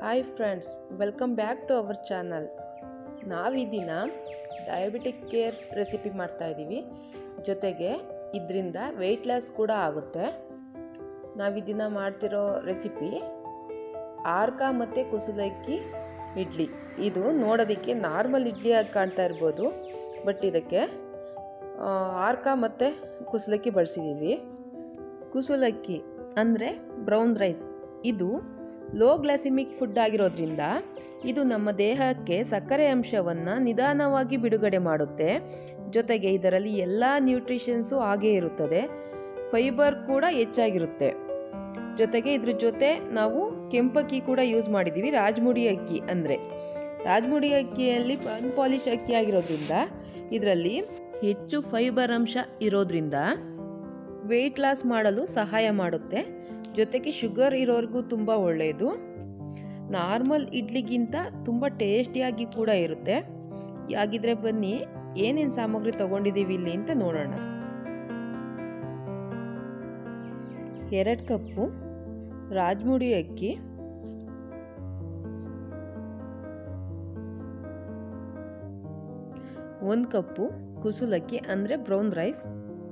hi friends welcome back to our channel ನಾವು ಈ ದಿನ ಡಯಾಬಿಟಿಕ್ ಕೇರ್ ರೆಸಿಪಿ ಮಾಡ್ತಾ ಇದ್ದೀವಿ ಜೊತೆಗೆ ಇದರಿಂದ ವೆಯ್ಟ್ ಲಾಸ್ ಕೂಡ ಆಗುತ್ತೆ ನಾವು ಈ ದಿನ ಮಾಡ್ತಿರೋ ರೆಸಿಪಿ ಆರ್ಕ ಮತ್ತು ಕುಸುಲಕ್ಕಿ ಇಡ್ಲಿ ಇದು ನೋಡೋದಕ್ಕೆ ನಾರ್ಮಲ್ ಇಡ್ಲಿಯಾಗಿ ಕಾಣ್ತಾ ಇರ್ಬೋದು ಬಟ್ ಇದಕ್ಕೆ ಆ, ಆರ್ಕ ಮತ್ತು ಕುಸುಲಕ್ಕಿ ಬಳಸಿದ್ದೀವಿ ಕುಸುಲಕ್ಕಿ ಅಂದರೆ ಬ್ರೌನ್ ರೈಸ್ ಇದು ಲೋ ಗ್ಲೈಸಿಮಿಕ್ ಫುಡ್ ಆಗಿರೋದ್ರಿಂದ ಇದು ನಮ್ಮ ದೇಹಕ್ಕೆ ಸಕ್ಕರೆ ಅಂಶವನ್ನು ನಿಧಾನವಾಗಿ ಬಿಡುಗಡೆ ಮಾಡುತ್ತೆ ಜೊತೆಗೆ ಇದರಲ್ಲಿ ಎಲ್ಲ ನ್ಯೂಟ್ರಿಷನ್ಸು ಹಾಗೇ ಇರುತ್ತದೆ ಫೈಬರ್ ಕೂಡ ಹೆಚ್ಚಾಗಿರುತ್ತೆ ಜೊತೆಗೆ ಇದ್ರ ಜೊತೆ ನಾವು ಕೆಂಪಕ್ಕಿ ಕೂಡ ಯೂಸ್ ಮಾಡಿದ್ದೀವಿ ರಾಜಮುಡಿ ಅಕ್ಕಿ ಅಂದರೆ ರಾಜಮುಡಿ ಅಕ್ಕಿಯಲ್ಲಿ ಅನ್ಪಾಲಿಶ್ ಅಕ್ಕಿ ಆಗಿರೋದ್ರಿಂದ ಇದರಲ್ಲಿ ಹೆಚ್ಚು ಫೈಬರ್ ಅಂಶ ಇರೋದ್ರಿಂದ ವೆಯ್ಟ್ ಲಾಸ್ ಮಾಡಲು ಸಹಾಯ ಮಾಡುತ್ತೆ ಜೊತೆಗೆ ಶುಗರ್ ಇರೋರಿಗೂ ತುಂಬ ಒಳ್ಳೆಯದು ನಾರ್ಮಲ್ ಇಡ್ಲಿಗಿಂತ ತುಂಬ ಟೇಸ್ಟಿಯಾಗಿ ಕೂಡ ಇರುತ್ತೆ ಹಾಗಿದ್ರೆ ಬನ್ನಿ ಏನೇನು ಸಾಮಗ್ರಿ ತಗೊಂಡಿದ್ದೀವಿ ಇಲ್ಲಿ ಅಂತ ನೋಡೋಣ ಎರಡು ಕಪ್ಪು ರಾಜ್ಮುಡಿ ಅಕ್ಕಿ ಒಂದು ಕಪ್ಪು ಕುಸುಲಕ್ಕಿ ಅಂದರೆ ಬ್ರೌನ್ ರೈಸ್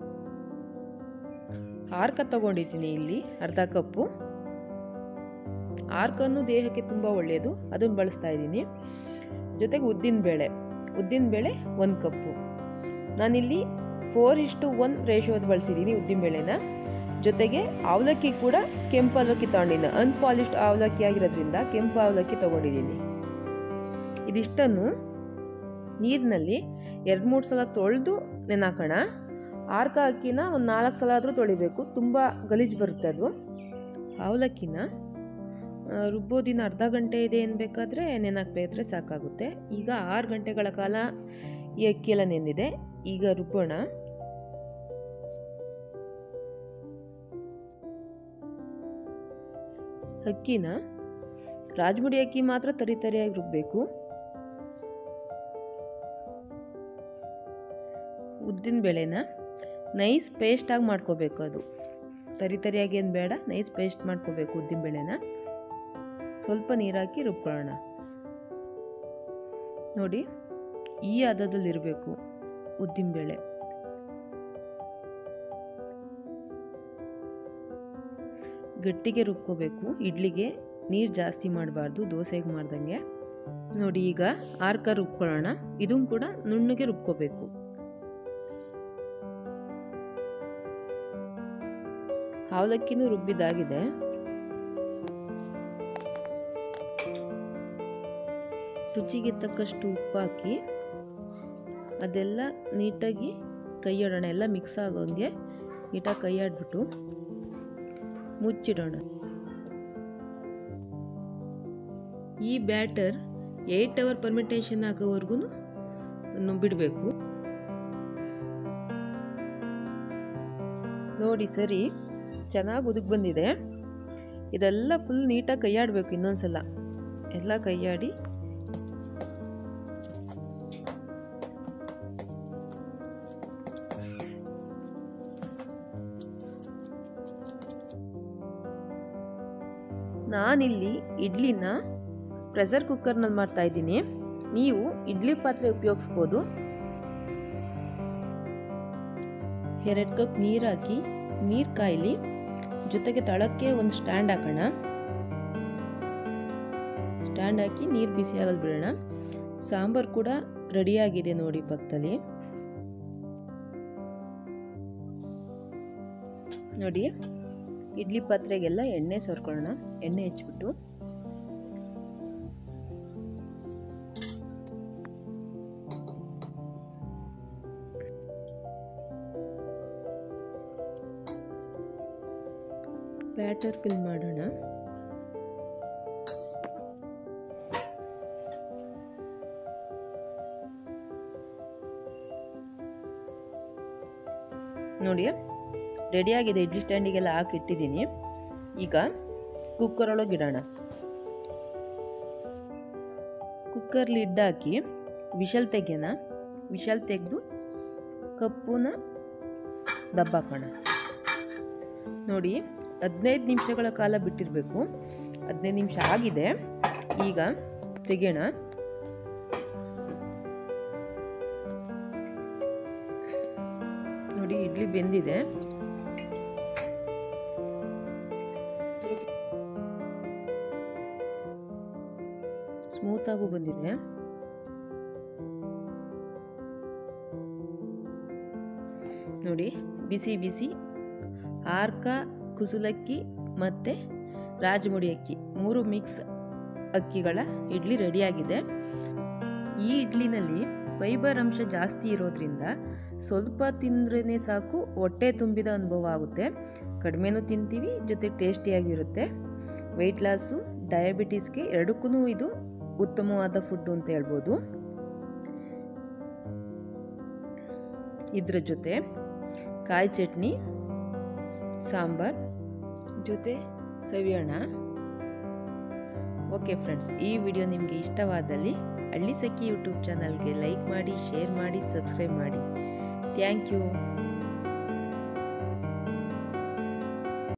ಆರ್ಕ ತಗೊಂಡಿದ್ದೀನಿ ಇಲ್ಲಿ ಅರ್ಧ ಕಪ್ಪು ಆರ್ಕನ್ನು ದೇಹಕ್ಕೆ ತುಂಬ ಒಳ್ಳೆಯದು ಅದನ್ನು ಬಳಸ್ತಾ ಇದ್ದೀನಿ ಜೊತೆಗೆ ಉದ್ದಿನ ಬೇಳೆ ಉದ್ದಿನ ಬೇಳೆ ಒಂದು ಕಪ್ಪು ನಾನಿಲ್ಲಿ ಫೋರ್ ಇಷ್ಟು ಒನ್ ರೇಷಿಯೋದು ಬಳಸಿದ್ದೀನಿ ಉದ್ದಿನ ಬೇಳೆನ ಜೊತೆಗೆ ಅವಲಕ್ಕಿ ಕೂಡ ಕೆಂಪು ಅವಲಕ್ಕಿ ತಗೊಂಡಿದ್ದೀನಿ ಅನ್ಪಾಲಿಶ್ಡ್ ಅವಲಕ್ಕಿ ಆಗಿರೋದ್ರಿಂದ ಕೆಂಪು ಅವಲಕ್ಕಿ ತಗೊಂಡಿದ್ದೀನಿ ಇದಿಷ್ಟನ್ನು ನೀರಿನಲ್ಲಿ ಎರಡು ಮೂರು ಸಲ ತೊಳೆದು ನೆನಾಕೋಣ ಆರ್ಕ ಅಕ್ಕಿನ ಒಂದು ನಾಲ್ಕು ಸಲ ಆದರೂ ತೊಳಿಬೇಕು ತುಂಬ ಗಲೀಜು ಬರುತ್ತೆ ಅದು ಅವಲಕ್ಕಿನ ಆ, ರುಬ್ಬೋದಿನ ಅರ್ಧ ಗಂಟೆ ಇದೆ ಅನ್ಬೇಕಾದ್ರೆ ನೆನಾಕ್ಬೇಕಾದ್ರೆ ಸಾಕಾಗುತ್ತೆ ಈಗ ಆರು ಗಂಟೆಗಳ ಕಾಲ ಈ ಅಕ್ಕಿ ಎಲ್ಲ ನೆಂದಿದೆ ಈಗ ರುಬ್ಬೋಣ ಅಕ್ಕಿನ ರಾಜಮುಡಿ ಅಕ್ಕಿ ಮಾತ್ರ ತರಿ ತರಿಯಾಗಿ ರುಬ್ಬಬೇಕು ಉದ್ದಿನ ಬೇಳೆನ ನೈಸ್ ಪೇಸ್ಟಾಗಿ ಮಾಡ್ಕೋಬೇಕು ಅದು ತರಿ ತರಿಯಾಗಿ ಏನು ಬೇಡ ನೈಸ್ ಪೇಸ್ಟ್ ಮಾಡ್ಕೋಬೇಕು ಉದ್ದಿನ ಬೇಳೆನ ಸ್ವಲ್ಪ ನೀರು ಹಾಕಿ ರುಬ್ಕೊಳ್ಳೋಣ ನೋಡಿ ಈ ಹದದಲ್ಲಿರಬೇಕು ಉದ್ದಿನ ಬೇಳೆ ಗಟ್ಟಿಗೆ ರುಬ್ಕೋಬೇಕು ಇಡ್ಲಿಗೆ ನೀರು ಜಾಸ್ತಿ ಮಾಡಬಾರ್ದು ದೋಸೆಗೆ ಮಾಡ್ದಂಗೆ ನೋಡಿ ಈಗ ಆರ್ಕ ರುಬ್ಕೊಳ್ಳೋಣ ಇದನ್ನು ಕೂಡ ನುಣ್ಣಗೆ ರುಬ್ಕೋಬೇಕು ಅವಲಕ್ಕಿನೂ ರುಬ್ಬಿದಾಗಿದೆ ರುಚಿಗೆ ತಕ್ಕಷ್ಟು ಉಪ್ಪು ಹಾಕಿ ಅದೆಲ್ಲ ನೀಟಾಗಿ ಕೈಯಾಡೋಣ ಎಲ್ಲ ಮಿಕ್ಸ್ ಆಗೋಂಗೆ ನೀಟಾಗಿ ಕೈಯಾಡ್ಬಿಟ್ಟು ಮುಚ್ಚಿಡೋಣ ಈ ಬ್ಯಾಟರ್ ಏಯ್ಟ್ ಅವರ್ ಪರ್ಮಿಟೇಷನ್ ಆಗೋವರೆಗೂ ಬಿಡಬೇಕು ನೋಡಿ ಸರಿ ಚೆನ್ನಾಗಿ ಉದುಗ್ ಬಂದಿದೆ ಇದೆಲ್ಲ ಫುಲ್ ನೀಟಾಗಿ ಕೈಯಾಡಬೇಕು ಇನ್ನೊಂದ್ಸಲ ಎಲ್ಲ ಕೈಯಾಡಿ ನಾನಿಲ್ಲಿ ಇಡ್ಲಿನ ಪ್ರೆಷರ್ ಕುಕ್ಕರ್ನಲ್ಲಿ ಮಾಡ್ತಾ ಇದ್ದೀನಿ ನೀವು ಇಡ್ಲಿ ಪಾತ್ರೆ ಉಪಯೋಗಿಸ್ಬೋದು ಎರಡು ಕಪ್ ನೀರು ಹಾಕಿ ನೀರು ಕಾಯಲಿ ಜೊತೆಗೆ ತಳಕ್ಕೆ ಒಂದು ಸ್ಟ್ಯಾಂಡ್ ಹಾಕೋಣ ಸ್ಟ್ಯಾಂಡ್ ಹಾಕಿ ನೀರು ಬಿಸಿ ಆಗಲು ಬಿಡೋಣ ಸಾಂಬಾರು ಕೂಡ ರೆಡಿಯಾಗಿದೆ ನೋಡಿ ಪಕ್ಕದಲ್ಲಿ ನೋಡಿ ಇಡ್ಲಿ ಪಾತ್ರೆಗೆಲ್ಲ ಎಣ್ಣೆ ಸವರ್ಕೊಳ್ಳೋಣ ಎಣ್ಣೆ ಹಚ್ಬಿಟ್ಟು ಬ್ಯಾಟರ್ ಫಿಲ್ ಮಾಡೋಣ ನೋಡಿ ರೆಡಿಯಾಗಿದೆ ಇಡ್ಲಿ ಸ್ಟ್ಯಾಂಡಿಗೆಲ್ಲ ಹಾಕಿ ಇಟ್ಟಿದ್ದೀನಿ ಈಗ ಕುಕ್ಕರ್ ಒಳಗೆ ಇಡೋಣ ಕುಕ್ಕರ್ ಲಿಡ್ ಹಾಕಿ ವಿಷಲ್ ತೆಗೆಯೋಣ ವಿಷಲ್ ತೆಗೆದು ಕಪ್ಪುನ ದಬ್ಬಾಕೋಣ ನೋಡಿ ಹದಿನೈದು ನಿಮಿಷಗಳ ಕಾಲ ಬಿಟ್ಟಿರಬೇಕು ಹದಿನೈದು ನಿಮಿಷ ಆಗಿದೆ ಈಗ ತೆಗೆಯೋಣ ನೋಡಿ ಇಡ್ಲಿ ಬೆಂದಿದೆ ಸ್ಮೂತಾಗೂ ಬಂದಿದೆ ನೋಡಿ ಬಿಸಿ ಬಿಸಿ ಆರ್ಕ ಕುಸುಲಕ್ಕಿ ಮತ್ತು ರಾಜಮುಡಿ ಅಕ್ಕಿ ಮೂರು ಮಿಕ್ಸ್ ಅಕ್ಕಿಗಳ ಇಡ್ಲಿ ರೆಡಿಯಾಗಿದೆ ಈ ಇಡ್ಲಿನಲ್ಲಿ ಫೈಬರ್ ಅಂಶ ಜಾಸ್ತಿ ಇರೋದ್ರಿಂದ ಸ್ವಲ್ಪ ತಿಂದ್ರೇ ಸಾಕು ಹೊಟ್ಟೆ ತುಂಬಿದ ಅನುಭವ ಆಗುತ್ತೆ ಕಡಿಮೆನೂ ತಿಂತೀವಿ ಜೊತೆ ಟೇಸ್ಟಿಯಾಗಿರುತ್ತೆ ವೆಯ್ಟ್ ಲಾಸು ಡಯಾಬಿಟೀಸ್ಗೆ ಎರಡಕ್ಕೂ ಇದು ಉತ್ತಮವಾದ ಫುಡ್ಡು ಅಂತ ಹೇಳ್ಬೋದು ಇದರ ಜೊತೆ ಕಾಯಿ ಚಟ್ನಿ ಸಾಂಬಾರ್ ಜೊತೆ ಸವಿಯೋಣ ಓಕೆ ಫ್ರೆಂಡ್ಸ್ ಈ ವಿಡಿಯೋ ನಿಮಗೆ ಇಷ್ಟವಾದಲ್ಲಿ ಹಳ್ಳಿ ಸಖಿ ಯೂಟ್ಯೂಬ್ ಚಾನಲ್ಗೆ ಲೈಕ್ ಮಾಡಿ ಶೇರ್ ಮಾಡಿ ಸಬ್ಸ್ಕ್ರೈಬ್ ಮಾಡಿ ಥ್ಯಾಂಕ್ ಯು